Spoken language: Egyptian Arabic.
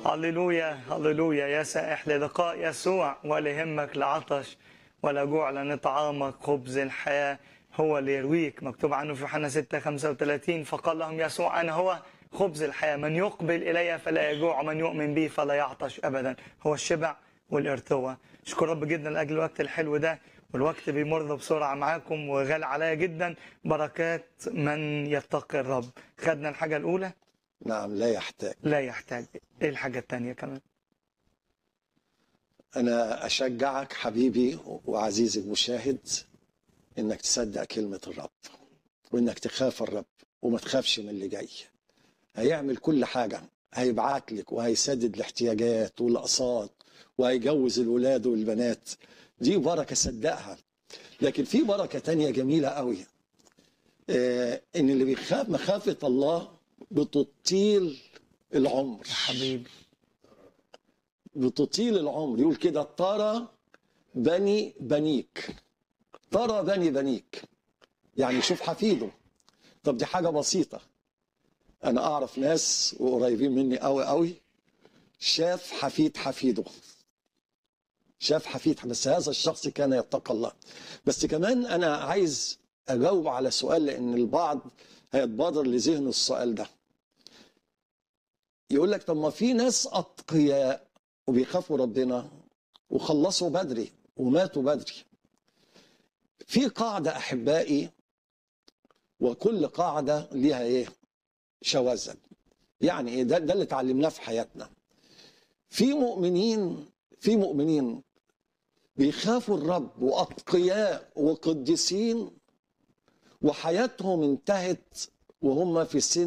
هللويا هللويا يا سائح للقاء يسوع ولا يهمك لعطش ولا جوع لأن طعامك خبز الحياة هو اللي يرويك مكتوب عنه في يوحنا 6 35 فقال لهم يسوع أنا هو خبز الحياة من يقبل إلي فلا يجوع ومن يؤمن بي فلا يعطش أبدا هو الشبع والارتوى اشكر رب جدا لاجل الوقت الحلو ده والوقت بيمر بسرعه معاكم وغالي عليا جدا بركات من يتقي الرب خدنا الحاجه الاولى نعم لا يحتاج لا يحتاج ايه الحاجه الثانيه كمان أنا أشجعك حبيبي وعزيزي المشاهد إنك تصدق كلمة الرب وإنك تخاف الرب وما تخافش من اللي جاي هيعمل كل حاجة هيبعت لك وهيسدد الاحتياجات والأقساط وهيجوز الولاد والبنات دي بركة صدقها لكن في بركة تانية جميلة قوي آه إن اللي بيخاف مخافة الله بتطيل العمر يا حبيبي بتطيل العمر يقول كده ترى بني بنيك ترى بني بنيك يعني شوف حفيده طب دي حاجة بسيطة أنا أعرف ناس وقريبين مني قوي قوي شاف حفيد حفيده شاف حفيد بس هذا الشخص كان يتقى الله بس كمان أنا عايز أجاوب على سؤال لأن البعض هيتبادر لذهنه السؤال ده يقول لك طب ما في ناس أتقياء وبيخافوا ربنا وخلصوا بدري وماتوا بدري في قاعدة أحبائي وكل قاعدة ليها إيه شواذ يعني إيه ده, ده اللي اتعلمناه في حياتنا في مؤمنين في مؤمنين بيخافوا الرب وأتقياء وقديسين وحياتهم انتهت وهم في سن